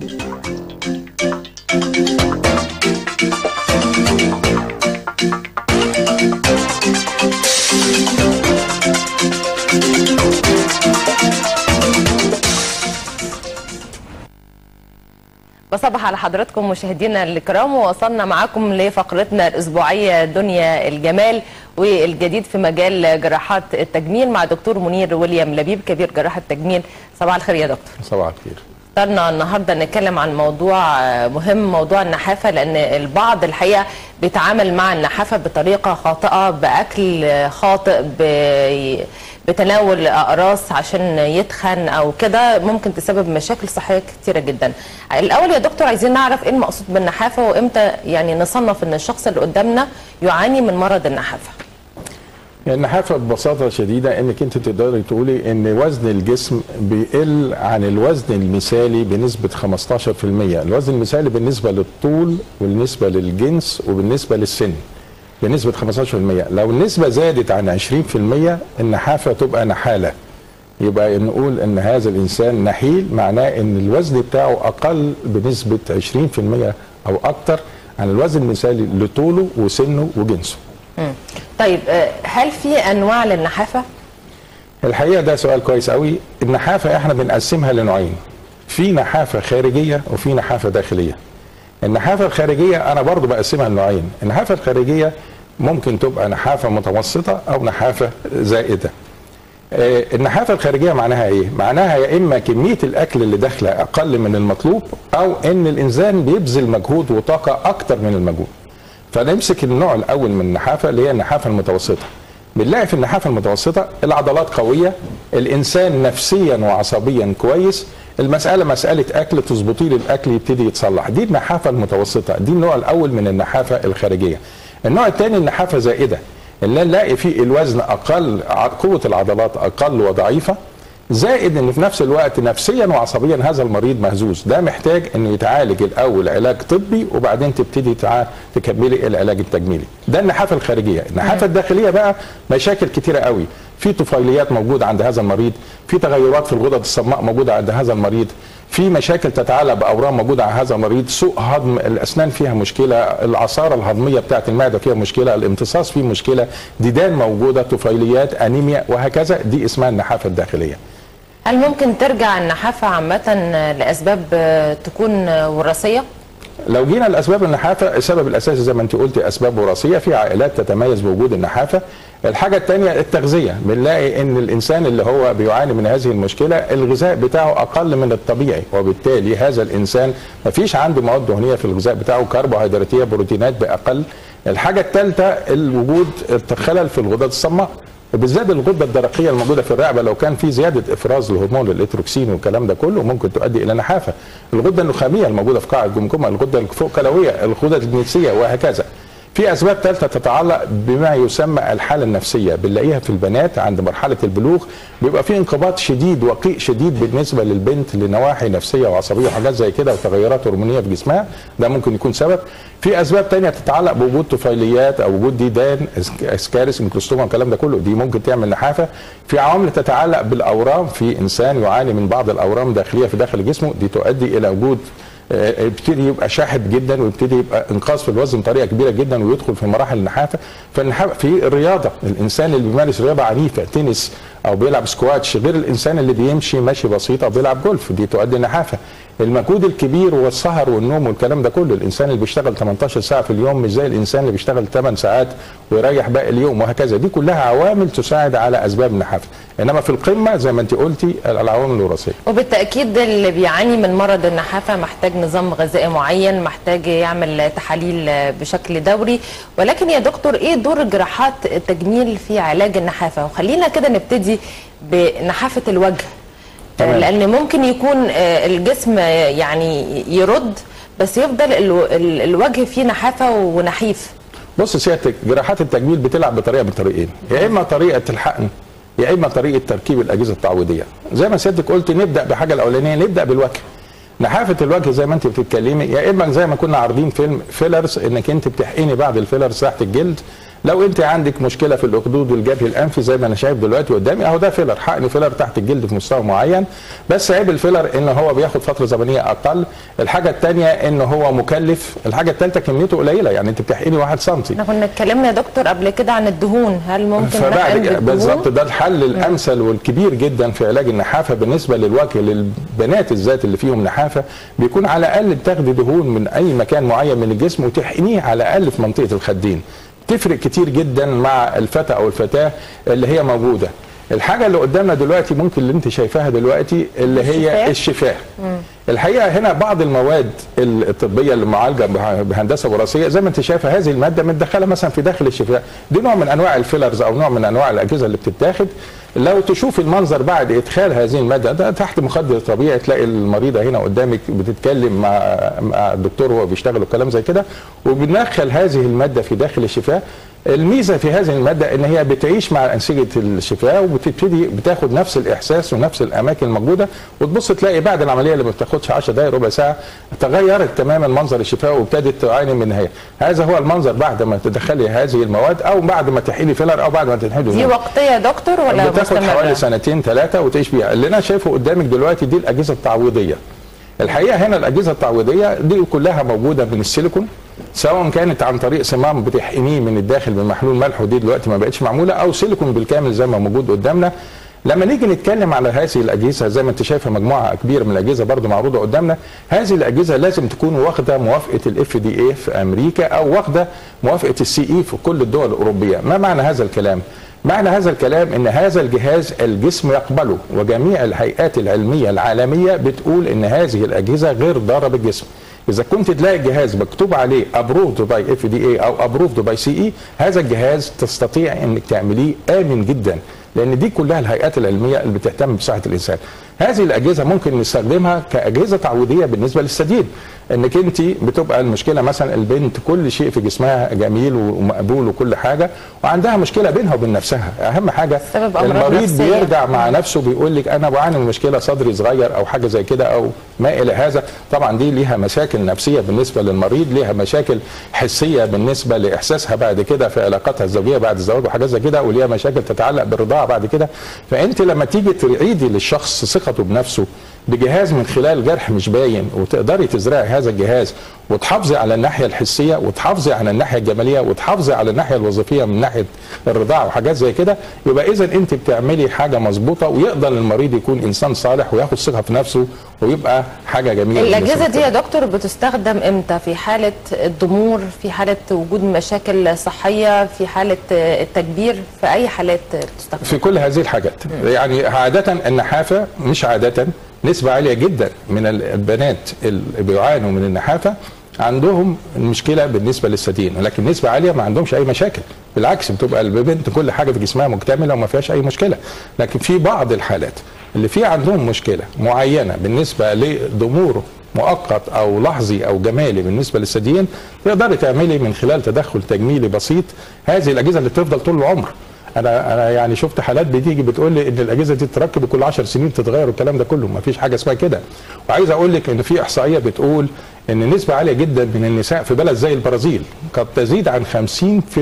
بصبح على حضراتكم مشاهدينا الكرام ووصلنا معاكم لفقرتنا الاسبوعيه دنيا الجمال والجديد في مجال جراحات التجميل مع دكتور منير ويليام لبيب كبير جراحه التجميل صباح الخير يا دكتور صباح الخير اخترنا النهارده نتكلم عن موضوع مهم موضوع النحافه لان البعض الحقيقه بيتعامل مع النحافه بطريقه خاطئه باكل خاطئ ب- بتناول اقراص عشان يتخن او كده ممكن تسبب مشاكل صحيه كتيره جدا. الاول يا دكتور عايزين نعرف ايه المقصود بالنحافه وامتى يعني نصنف ان الشخص اللي قدامنا يعاني من مرض النحافه. يعني النحافه ببساطه شديده انك انت تقدري تقولي ان وزن الجسم بيقل عن الوزن المثالي بنسبه 15%، الوزن المثالي بالنسبه للطول وبالنسبه للجنس وبالنسبه للسن بنسبه 15%، لو النسبه زادت عن 20% النحافه تبقى نحاله. يبقى نقول ان هذا الانسان نحيل معناه ان الوزن بتاعه اقل بنسبه 20% او اكتر عن الوزن المثالي لطوله وسنه وجنسه. مم. طيب آه، هل في انواع للنحافه؟ الحقيقه ده سؤال كويس قوي النحافه احنا بنقسمها لنوعين في نحافه خارجيه وفي نحافه داخليه النحافه الخارجيه انا برضو بقسمها لنوعين النحافه الخارجيه ممكن تبقى نحافه متوسطه او نحافه زائده آه، النحافه الخارجيه معناها ايه معناها يا اما كميه الاكل اللي داخله اقل من المطلوب او ان الانسان بيبذل مجهود وطاقه اكتر من المجهود فنمسك النوع الاول من النحافه اللي هي النحافه المتوسطه بنلاقي في النحافه المتوسطه العضلات قويه الانسان نفسيا وعصبيا كويس المساله مساله اكل تظبطي له الاكل يبتدي يتصلح دي النحافه المتوسطه دي النوع الاول من النحافه الخارجيه النوع الثاني النحافه زائده اللي نلاقي فيه الوزن اقل ع- قوه العضلات اقل وضعيفه زائد ان في نفس الوقت نفسيا وعصبيا هذا المريض مهزوز ده محتاج انه يتعالج الاول علاج طبي وبعدين تبتدي تع... تكملي العلاج التجميلي ده النحافه الخارجيه النحافه الداخليه بقى مشاكل كتيره قوي في طفيليات موجوده عند هذا المريض في تغيرات في الغدد الصماء موجوده عند هذا المريض في مشاكل تتعلق باورام موجوده عند هذا المريض سوء هضم الاسنان فيها مشكله العصاره الهضميه بتاعه المعده فيها مشكله الامتصاص فيه مشكله ديدان موجوده طفيليات انيميا وهكذا دي اسمها النحافه الداخليه هل ممكن ترجع النحافه عامه لاسباب آه، تكون آه، وراثيه؟ لو جينا لاسباب النحافه السبب الاساسي زي ما انت قلتي اسباب وراثيه في عائلات تتميز بوجود النحافه الحاجه الثانيه التغذيه بنلاقي ان الانسان اللي هو بيعاني من هذه المشكله الغذاء بتاعه اقل من الطبيعي وبالتالي هذا الانسان ما فيش عنده مواد دهنيه في الغذاء بتاعه كربوهيدراتيه بروتينات باقل الحاجه الثالثه الوجود الخلل في الغدد الصماء وبالذات الغده الدرقيه الموجوده في الرقبه لو كان في زياده افراز الهرمون الاتروكسين والكلام ده كله ممكن تؤدي الى نحافه الغده النخاميه الموجوده في قاع الجمجمه الغده الفوق كلويه الغده الجنسيه وهكذا في اسباب ثالثه تتعلق بما يسمى الحاله النفسيه بنلاقيها في البنات عند مرحله البلوغ بيبقى في انقباض شديد وقيء شديد بالنسبه للبنت لنواحي نفسيه وعصبيه وحاجات زي كده وتغيرات هرمونيه في جسمها ده ممكن يكون سبب في اسباب تانية تتعلق بوجود طفيليات او وجود ديدان اسك- اسكارس ميكروستوما الكلام ده كله دي ممكن تعمل نحافه في عوامل تتعلق بالاورام في انسان يعاني من بعض الاورام الداخليه في داخل جسمه دي تؤدي الى وجود آه، يبتدي يبقى شاحب جدا ويبتدي يبقى انقاص في الوزن بطريقه كبيره جدا ويدخل في مراحل النحافه فالنحافه في الرياضه الانسان اللي بيمارس رياضه عنيفه تنس او بيلعب سكواتش غير الانسان اللي بيمشي مشي بسيط او بيلعب جولف دي تؤدي النحافه المجهود الكبير والسهر والنوم والكلام ده كله الانسان اللي بيشتغل 18 ساعه في اليوم مش زي الانسان اللي بيشتغل 8 ساعات ويريح باقي اليوم وهكذا دي كلها عوامل تساعد على اسباب النحافه انما في القمه زي ما انت قلتي العوامل الوراثيه وبالتاكيد اللي بيعاني من مرض النحافه محتاج نظام غذائي معين محتاج يعمل تحاليل بشكل دوري ولكن يا دكتور ايه دور جراحات التجميل في علاج النحافه وخلينا كده نبتدي بنحافه الوجه تمام. لان ممكن يكون آه، الجسم آه، يعني يرد بس يفضل الو- ال- الوجه فيه نحافه ونحيف بص سيادتك جراحات التجميل بتلعب بطريقه من طريقين يا اما طريقه الحقن يا اما طريقه تركيب الاجهزه التعويضيه زي ما سيادتك قلت نبدا بحاجه الاولانيه نبدا بالوجه نحافه الوجه زي ما انت بتتكلمي يا اما زي ما كنا عارضين فيلم فيلرز انك انت بتحقني بعد الفيلرز تحت الجلد لو انت عندك مشكله في الاخدود والجبهه الانفي زي ما انا شايف دلوقتي قدامي اهو ده فيلر حقن فيلر تحت الجلد في مستوى معين بس عيب الفيلر ان هو بياخد فتره زمنيه اقل الحاجه الثانيه ان هو مكلف الحاجه الثالثه كميته قليله يعني انت بتحقني 1 سم احنا كنا اتكلمنا يا دكتور قبل كده عن الدهون هل ممكن نحقن فبعد بالدهون؟ بالظبط ده الحل الامثل والكبير جدا في علاج النحافه بالنسبه للوجه للبنات الذات اللي فيهم نحافه بيكون على الاقل بتاخدي دهون من اي مكان معين من الجسم وتحقنيه على الاقل في منطقه الخدين تفرق كتير جدا مع الفتى او الفتاه اللي هي موجوده الحاجه اللي قدامنا دلوقتي ممكن اللي انت شايفاها دلوقتي اللي هي الشفاه؟ الشفاه الحقيقه هنا بعض المواد الطبيه اللي معالجه به- بهندسه وراثيه زي ما انت شايفه هذه الماده متدخله مثلا في داخل الشفاء دي نوع من انواع الفيلرز او نوع من انواع الاجهزه اللي بتتاخد لو تشوف المنظر بعد ادخال هذه الماده ده تحت مخدر طبيعي تلاقي المريضه هنا قدامك بتتكلم مع مع الدكتور وهو بيشتغل وكلام زي كده وبندخل هذه الماده في داخل الشفاء الميزه في هذه الماده ان هي بتعيش مع انسجه الشفاء وبتبتدي بتاخد نفس الاحساس ونفس الاماكن الموجوده وتبص تلاقي بعد العمليه اللي ما بتاخدش 10 دقائق ربع ساعه تغيرت تماما منظر الشفاء وابتدت تعاني من هي هذا هو المنظر بعد ما تدخلي هذه المواد او بعد ما تحيلي فيلر او بعد ما تنحدي دي وقتيه يا دكتور ولا بتاخد مستمرة؟ حوالي سنتين ثلاثه وتعيش بيها اللي انا شايفه قدامك دلوقتي دي الاجهزه التعويضيه الحقيقه هنا الاجهزه التعويضيه دي كلها موجوده من السيليكون سواء كانت عن طريق صمام بتحقنيه من الداخل بمحلول ملح ودي دلوقتي ما بقتش معموله او سيليكون بالكامل زي ما موجود قدامنا لما نيجي نتكلم على هذه الاجهزه زي ما انت شايفه مجموعه كبيره من الاجهزه برضو معروضه قدامنا هذه الاجهزه لازم تكون واخده موافقه الاف دي اي في امريكا او واخده موافقه السي اي في كل الدول الاوروبيه ما معنى هذا الكلام معنى هذا الكلام ان هذا الجهاز الجسم يقبله وجميع الهيئات العلميه العالميه بتقول ان هذه الاجهزه غير ضاره بالجسم اذا كنت تلاقي الجهاز مكتوب عليه ابروفد باي اف دي اي او ابروفد باي سي اي هذا الجهاز تستطيع انك تعمليه امن جدا لان دي كلها الهيئات العلميه اللي بتهتم بصحه الانسان هذه الاجهزه ممكن نستخدمها كاجهزه تعويضيه بالنسبه للسديد انك انت بتبقى المشكله مثلا البنت كل شيء في جسمها جميل ومقبول وكل حاجه وعندها مشكله بينها وبين نفسها اهم حاجه سبب أمراض المريض نفسية. بيرجع مع نفسه بيقول لك انا بعاني من مشكله صدري صغير او حاجه زي كده او ما الى هذا طبعا دي ليها مشاكل نفسيه بالنسبه للمريض ليها مشاكل حسيه بالنسبه لاحساسها بعد كده في علاقاتها الزوجيه بعد الزواج وحاجات زي كده وليها مشاكل تتعلق بالرضاعه بعد كده فانت لما تيجي تعيدي للشخص ثقته بنفسه بجهاز من خلال جرح مش باين وتقدري تزرعي هذا الجهاز وتحافظي على الناحيه الحسيه وتحافظي على الناحيه الجماليه وتحافظي على الناحيه الوظيفيه من ناحيه الرضاعه وحاجات زي كده يبقى اذا انت بتعملي حاجه مظبوطه ويقدر المريض يكون انسان صالح وياخد ثقه في نفسه ويبقى حاجه جميله الاجهزه بالنسبة دي يا له. دكتور بتستخدم امتى في حاله الضمور في حاله وجود مشاكل صحيه في حاله التكبير في اي حالات بتستخدم في كل هذه الحاجات يعني عادة النحافة مش عادة نسبة عالية جدا من البنات اللي بيعانوا من النحافة عندهم المشكلة بالنسبة للثديين ولكن نسبة عالية ما عندهمش أي مشاكل بالعكس بتبقى البنت كل حاجة في جسمها مكتملة وما فيهاش أي مشكلة لكن في بعض الحالات اللي في عندهم مشكلة معينة بالنسبة لضمور مؤقت او لحظي او جمالي بالنسبه للثديين تقدري تعملي من خلال تدخل تجميلي بسيط هذه الاجهزه اللي تفضل طول العمر انا انا يعني شفت حالات بتيجي بتقول لي ان الاجهزه دي تركب كل 10 سنين تتغير والكلام ده كله ما فيش حاجه اسمها كده وعايز اقول لك ان في احصائيه بتقول ان نسبه عاليه جدا من النساء في بلد زي البرازيل قد تزيد عن 50%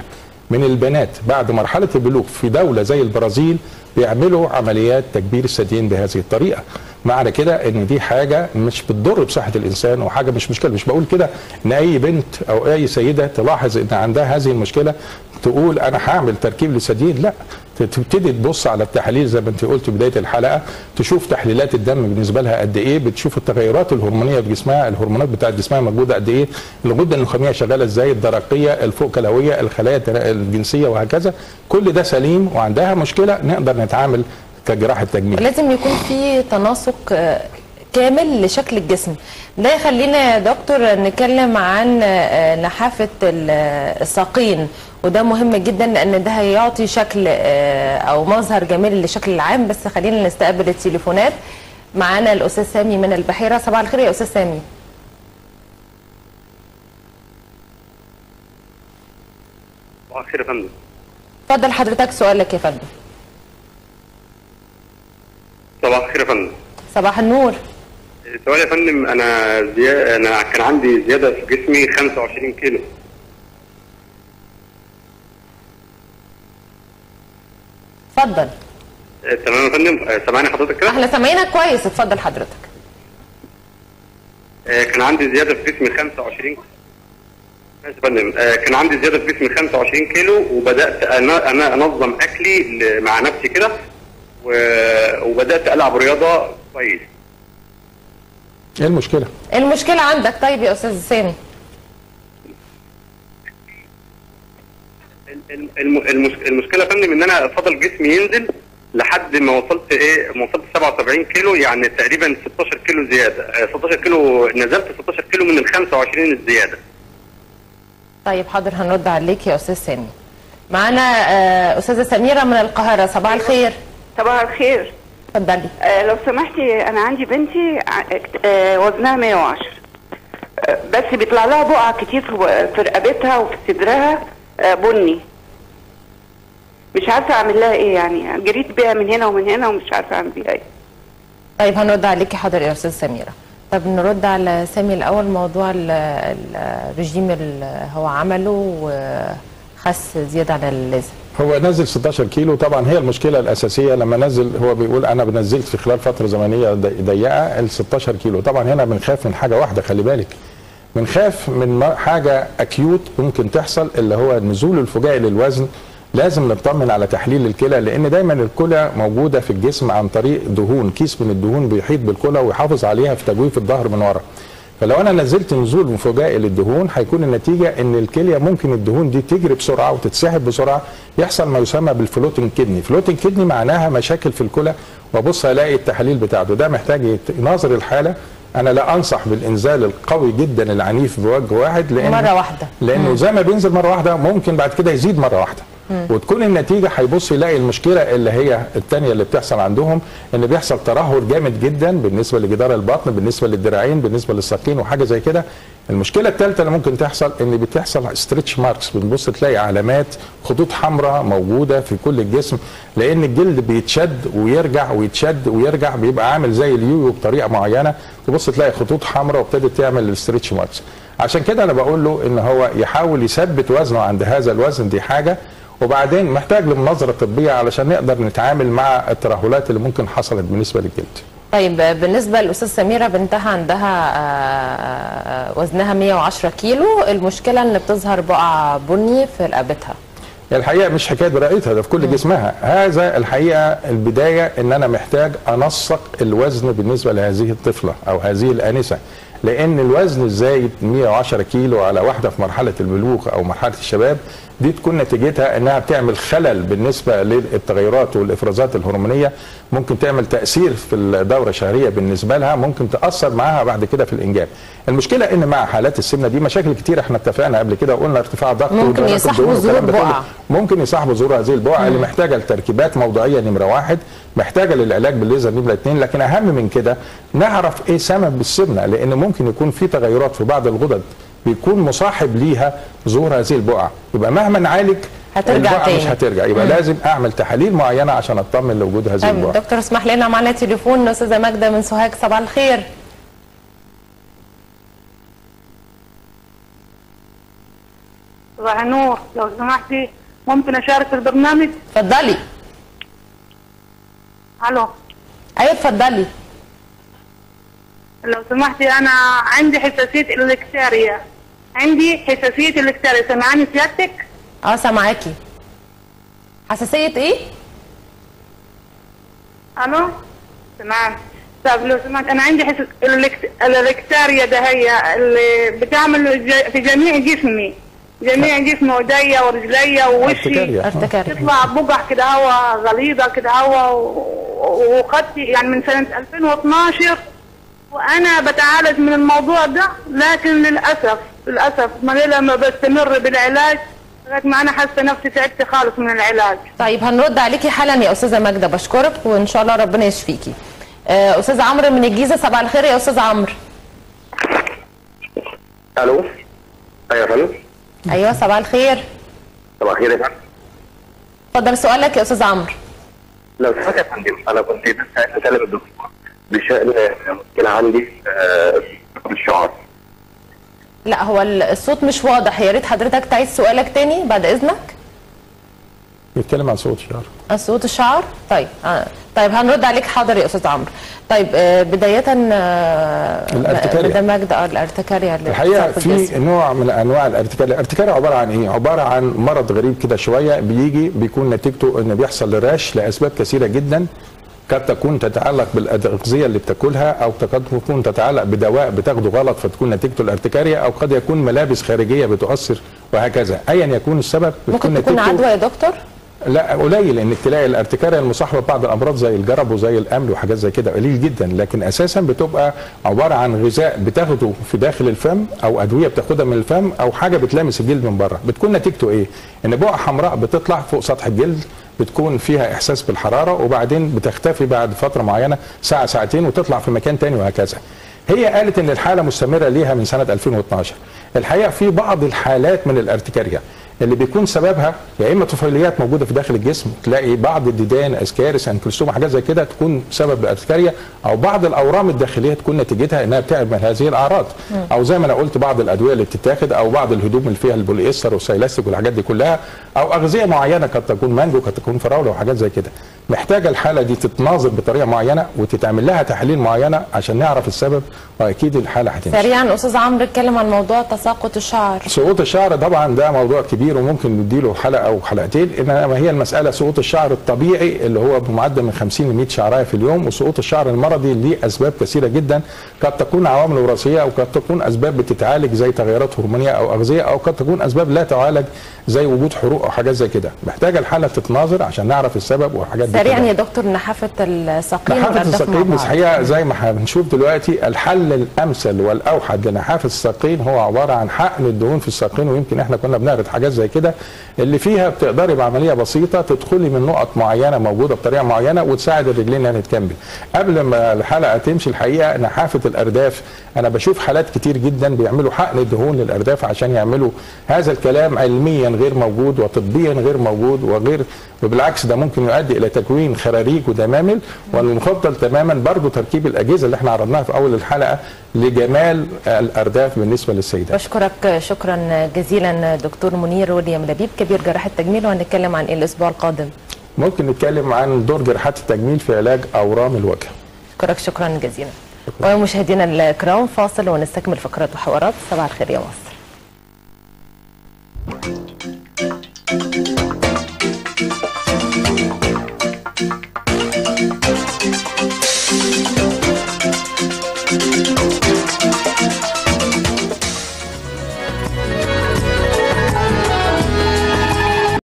من البنات بعد مرحله البلوغ في دوله زي البرازيل بيعملوا عمليات تكبير الثديين بهذه الطريقه معنى كده ان دي حاجه مش بتضر بصحه الانسان وحاجه مش مشكله مش بقول كده ان اي بنت او اي سيده تلاحظ ان عندها هذه المشكله تقول انا هعمل تركيب للثديين لا تبتدي تبص على التحاليل زي ما انت قلت في بدايه الحلقه تشوف تحليلات الدم بالنسبه لها قد ايه بتشوف التغيرات الهرمونيه في جسمها الهرمونات بتاعت جسمها موجوده قد ايه الغده النخاميه شغاله ازاي الدرقيه الفوق كلويه الخلايا الجنسيه وهكذا كل ده سليم وعندها مشكله نقدر نتعامل كجراحه تجميل لازم يكون في تناسق آه، كامل لشكل الجسم ده يخلينا يا دكتور نتكلم عن آه، نحافة ال- آه، الساقين وده مهم جدا لان ده هيعطي شكل آه، او مظهر جميل للشكل العام بس خلينا نستقبل التليفونات معانا الاستاذ سامي من البحيره صباح الخير يا استاذ سامي صباح الخير يا فندم اتفضل حضرتك سؤالك يا فندم صباح الخير يا فندم صباح النور سؤال يا فندم انا زي... انا كان عندي زياده في جسمي 25 كيلو اتفضل آه، تمام يا فندم آه، سامعني حضرتك كده احنا سامعينك كويس اتفضل حضرتك آه، كان عندي زياده في جسمي 25 ماشي يا فندم آه، كان عندي زياده في جسمي 25 كيلو وبدات انا انا انظم اكلي ل- مع نفسي كده و- وبدات العب رياضه كويس ايه المشكله؟ إيه المشكله عندك طيب يا استاذ سامي الم- الم- المش- المشكله يا فندم ان انا فضل جسمي ينزل لحد ما وصلت ايه ما وصلت 77 كيلو يعني تقريبا 16 كيلو زياده آه، 16 كيلو نزلت 16 كيلو من ال 25 الزياده طيب حاضر هنرد عليك يا استاذ سامي معانا آه، استاذه سميره من القاهره صباح الخير صباح الخير اتفضلي آه لو سمحتي انا عندي بنتي ع- آه وزنها 110 آه بس بيطلع لها بقع كتير في في رقبتها وفي صدرها آه بني مش عارفه اعمل لها ايه يعني جريت بيها من هنا ومن هنا ومش عارفه اعمل بيها ايه طيب هنرد عليكي حاضر يا استاذ سميره طب نرد على سامي الاول موضوع ال- ال- الرجيم اللي هو عمله وخس زياده عن اللازم هو نزل 16 كيلو طبعا هي المشكله الاساسيه لما نزل هو بيقول انا نزلت في خلال فتره زمنيه ضي- ضيقه ال 16 كيلو طبعا هنا بنخاف من حاجه واحده خلي بالك بنخاف من ما- حاجه اكيوت ممكن تحصل اللي هو النزول الفجائي للوزن لازم نطمن على تحليل الكلى لان دايما الكلى موجوده في الجسم عن طريق دهون كيس من الدهون بيحيط بالكلى ويحافظ عليها في تجويف الظهر من ورا فلو انا نزلت نزول مفاجئ للدهون هيكون النتيجه ان الكليه ممكن الدهون دي تجري بسرعه وتتسحب بسرعه يحصل ما يسمى بالفلوتنج كدني فلوتنج كدني معناها مشاكل في الكلى وابص الاقي التحاليل بتاعته ده محتاج يت- يناظر الحاله انا لا انصح بالانزال القوي جدا العنيف بوجه واحد لان مرة واحدة. لانه زي ما بينزل مره واحده ممكن بعد كده يزيد مره واحده وتكون النتيجه هيبص يلاقي المشكله اللي هي الثانيه اللي بتحصل عندهم ان بيحصل ترهل جامد جدا بالنسبه لجدار البطن بالنسبه للدراعين بالنسبه للساقين وحاجه زي كده المشكله الثالثه اللي ممكن تحصل ان بتحصل ستريتش ماركس بنبص تلاقي علامات خطوط حمراء موجوده في كل الجسم لان الجلد بيتشد ويرجع ويتشد ويرجع بيبقى عامل زي اليويو بطريقه معينه تبص تلاقي خطوط حمراء وابتدت تعمل الستريتش ماركس عشان كده انا بقول له ان هو يحاول يثبت وزنه عند هذا الوزن دي حاجه وبعدين محتاج لمناظره طبيه علشان نقدر نتعامل مع الترهلات اللي ممكن حصلت بالنسبه للجلد. طيب بالنسبه للاستاذ سميره بنتها عندها آه، وزنها 110 كيلو المشكله ان بتظهر بقع بني في رقبتها الحقيقه مش حكايه برقبتها ده في كل جسمها هذا الحقيقه البدايه ان انا محتاج انسق الوزن بالنسبه لهذه الطفله او هذه الانسه لان الوزن الزايد 110 كيلو على واحده في مرحله البلوغ او مرحله الشباب دي تكون نتيجتها انها بتعمل خلل بالنسبه للتغيرات والافرازات الهرمونيه ممكن تعمل تاثير في الدوره الشهريه بالنسبه لها ممكن تاثر معاها بعد كده في الانجاب المشكله ان مع حالات السمنه دي مشاكل كتير احنا اتفقنا قبل كده وقلنا ارتفاع ضغط ممكن ودرجات يصاحبوا الدهون والكلام ظهور ده كله. بقع. ممكن يصاحبوا ظهور هذه البقع اللي محتاجه لتركيبات موضعيه نمره واحد محتاجه للعلاج بالليزر نمره اثنين لكن اهم من كده نعرف ايه سبب السمنه لان ممكن يكون في تغيرات في بعض الغدد بيكون مصاحب ليها ظهور هذه البقع يبقى مهما نعالج هترجع البقعة تاني. مش هترجع يبقى لازم اعمل تحاليل معينه عشان اطمن لوجود هذه طيب البقع دكتور اسمح لنا معنا تليفون استاذه ماجده من سوهاج صباح الخير صباح النور لو سمحتي ممكن اشارك في البرنامج اتفضلي الو ايوه اتفضلي لو سمحتي انا عندي حساسيه الالكتاريا عندي حساسيه الالكتاريا سمعاني سيادتك اه سامعاكي حساسيه ايه الو تمام طب لو سمحت انا عندي حساسيه الالكت- الالكتاريا ده هي اللي بتعمل ج- في جميع جسمي جميع جسمي ايديا ورجليا ووشي ارتكاريا. ارتكاري تطلع بقع كده هوا غليظه كده هوا و- وخدت يعني من سنه 2012 وانا بتعالج من الموضوع ده لكن للاسف للاسف ما لما بستمر بالعلاج لغايه ما انا حاسه نفسي تعبت خالص من العلاج طيب هنرد عليكي حالا يا استاذه ماجده بشكرك وان شاء الله ربنا يشفيكي آه، استاذ عمرو من الجيزه صباح الخير يا استاذ عمرو الو ايوه يا فندم ايوه صباح الخير صباح الخير يا فندم اتفضل سؤالك يا استاذ عمرو لو سمحت يا فندم انا كنت بس عايز اكلم الدكتور بشان مشكله عندي آه، في الشعر لا هو ال- الصوت مش واضح يا ريت حضرتك تعيد سؤالك تاني بعد اذنك بيتكلم عن صوت الشعر صوت الشعر طيب آه. طيب هنرد عليك حاضر يا استاذ عمرو طيب آه بدايه آه الارتكارية. مدام ماجدة اه الارتكاريا اللي الحقيقه بتصاب الجسم. في نوع من انواع الارتكارية الارتكارية عباره عن ايه عباره عن مرض غريب كده شويه بيجي بيكون نتيجته ان بيحصل راش لاسباب كثيره جدا قد تكون تتعلق بالاغذيه اللي بتاكلها او قد تكون تتعلق بدواء بتاخده غلط فتكون نتيجته الارتكارية او قد يكون ملابس خارجيه بتؤثر وهكذا ايا يكون السبب ممكن تكون نتيجته- عدوى يا دكتور لا قليل انك تلاقي الارتكارية المصاحبه ببعض الامراض زي الجرب وزي الامل وحاجات زي كده قليل جدا لكن اساسا بتبقى عباره عن غذاء بتاخده في داخل الفم او ادويه بتاخدها من الفم او حاجه بتلامس الجلد من بره بتكون نتيجته ايه ان بقعه حمراء بتطلع فوق سطح الجلد بتكون فيها احساس بالحراره وبعدين بتختفي بعد فتره معينه ساعه ساعتين وتطلع في مكان تاني وهكذا هي قالت ان الحاله مستمره ليها من سنه 2012 الحقيقه في بعض الحالات من الارتكارية اللي بيكون سببها يا اما طفيليات موجوده في داخل الجسم تلاقي بعض الديدان اسكارس انكلوستوما حاجات زي كده تكون سبب الارتكارية او بعض الاورام الداخليه تكون نتيجتها انها بتعمل هذه الاعراض او زي ما انا قلت بعض الادويه اللي بتتاخد او بعض الهدوم اللي فيها البوليستر والسيلاستيك والحاجات دي كلها او اغذيه معينه قد تكون مانجو قد تكون فراوله وحاجات زي كده محتاجه الحاله دي تتناظر بطريقه معينه وتتعمل لها تحاليل معينه عشان نعرف السبب واكيد الحاله هتمشي سريعا استاذ عمرو اتكلم عن موضوع تساقط الشعر سقوط الشعر طبعا ده موضوع كبير وممكن نديله حلقه او حلقتين انما هي المساله سقوط الشعر الطبيعي اللي هو بمعدل من 50 ل 100 شعرايه في اليوم وسقوط الشعر المرضي ليه اسباب كثيره جدا قد تكون عوامل وراثيه او قد تكون اسباب بتتعالج زي تغيرات هرمونيه او اغذيه او قد تكون اسباب لا تعالج زي وجود حروق او حاجات زي كده محتاجه الحاله تتناظر عشان نعرف السبب والحاجات دي سريعا كلها. يا دكتور نحافه الساقين نحافة والأرداف مع الساقين بعض. بس الحقيقه زي ما هنشوف دلوقتي الحل الامثل والاوحد لنحافه الساقين هو عباره عن حقن الدهون في الساقين ويمكن احنا كنا بنعرض حاجات زي كده اللي فيها بتقدري بعمليه بسيطه تدخلي من نقط معينه موجوده بطريقه معينه وتساعد الرجلين انها تكمل قبل ما الحلقه تمشي الحقيقه نحافه الارداف انا بشوف حالات كتير جدا بيعملوا حقن الدهون للارداف عشان يعملوا هذا الكلام علميا غير موجود وطبيا غير موجود وغير وبالعكس ده ممكن يؤدي الى تكوين خراريج ودمامل والمفضل تماما برضو تركيب الاجهزه اللي احنا عرضناها في اول الحلقه لجمال الارداف بالنسبه للسيدات بشكرك شكرا جزيلا دكتور منير وليام لبيب كبير جراح التجميل وهنتكلم عن ايه الاسبوع القادم ممكن نتكلم عن دور جراحات التجميل في علاج اورام الوجه اشكرك شكرا جزيلا ومشاهدينا الكرام فاصل ونستكمل فقرات وحوارات صباح الخير يا مصر